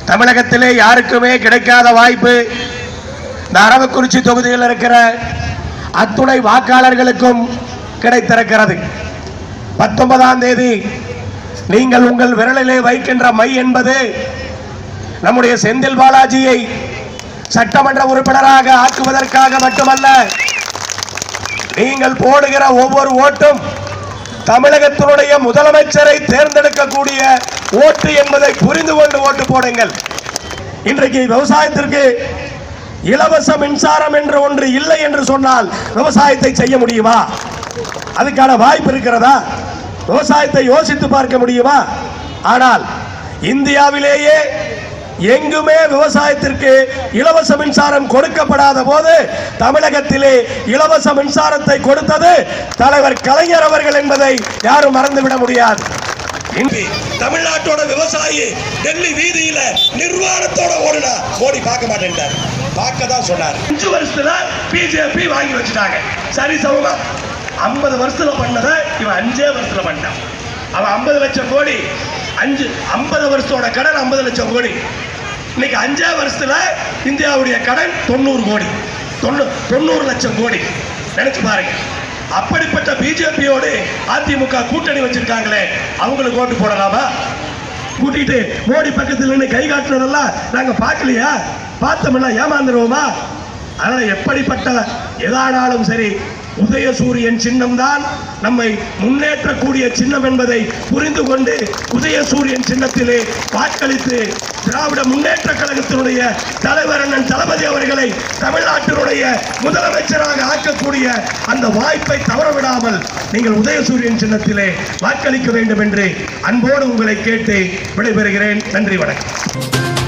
தமிழகத்திலே யாருக்குமே கிடைக்காத வாய்ப்பு இந்த அரவக்குறிச்சி தொகுதியில் இருக்கிற அத்துணை வாக்காளர்களுக்கும் கிடைத்திருக்கிறது பத்தொன்பதாம் தேதி நீங்கள் உங்கள் விரலிலே வைக்கின்ற மை என்பது நம்முடைய செந்தில் பாலாஜியை சட்டமன்ற உறுப்பினராக ஆக்குவதற்காக மட்டுமல்ல நீங்கள் போடுகிற ஒவ்வொரு ஓட்டும் தமிழகத்தினுடைய முதலமைச்சரை தேர்ந்தெடுக்கக்கூடிய ஓட்டு என்பதை புரிந்து கொண்டு ஓட்டு போடுங்கள் இன்றைக்கு விவசாயத்திற்கு இலவச மின்சாரம் என்று ஒன்று இல்லை என்று சொன்னால் விவசாயத்தை செய்ய முடியுமா அதுக்கான வாய்ப்பு இருக்கிறதா விவசாயத்தை யோசித்து பார்க்க முடியுமா ஆனால் இந்தியாவிலேயே எங்குமே விவசாயத்திற்கு இலவச மின்சாரம் கொடுக்கப்படாத போது தமிழகத்திலே இலவச மின்சாரத்தை கொடுத்தது தலைவர் கலைஞர் அவர்கள் என்பதை யாரும் மறந்துவிட முடியாது இன்று தமிழ்நாட்டோட விவசாயி டெல்லி வீதியில நிர்வாணத்தோட ஓடுனா மோடி பார்க்க மாட்டேன்டார் பார்க்க தான் சொன்னார் அஞ்சு வருஷத்துல பிஜேபி வாங்கி வச்சுட்டாங்க சரி சமமா ஐம்பது வருஷத்துல பண்ணதை இவன் அஞ்சே வருஷத்துல பண்ணான் அவன் ஐம்பது லட்சம் கோடி அஞ்சு ஐம்பது வருஷத்தோட கடன் ஐம்பது லட்சம் கோடி இன்னைக்கு அஞ்சே வருஷத்துல இந்தியாவுடைய கடன் தொண்ணூறு கோடி தொண்ணூ தொண்ணூறு லட்சம் கோடி நினைச்சு பாருங்க அப்படிப்பட்ட பிஜேபியோடு அதிமுக கூட்டணி வச்சிருக்காங்களே அவங்களுக்கு ஓட்டு போடலாமா கூட்டிட்டு மோடி பக்கத்துல நின்று கை காட்டுனதெல்லாம் நாங்க பார்க்கலையா பார்த்தோம்னா ஏமாந்துருவோமா அதனால எப்படிப்பட்ட எதானாலும் சரி உதயசூரியன் சின்னம்தான் நம்மை முன்னேற்றக்கூடிய சின்னம் என்பதை புரிந்து கொண்டு உதயசூரியன் சின்னத்திலே வாக்களித்து திராவிட முன்னேற்ற கழகத்தினுடைய தலைவர் அண்ணன் தளபதி அவர்களை தமிழ்நாட்டினுடைய முதலமைச்சராக ஆக்கக்கூடிய அந்த வாய்ப்பை தவறவிடாமல் நீங்கள் உதயசூரியன் சின்னத்திலே வாக்களிக்க வேண்டும் என்று அன்போடு உங்களை கேட்டு விடைபெறுகிறேன் நன்றி வணக்கம்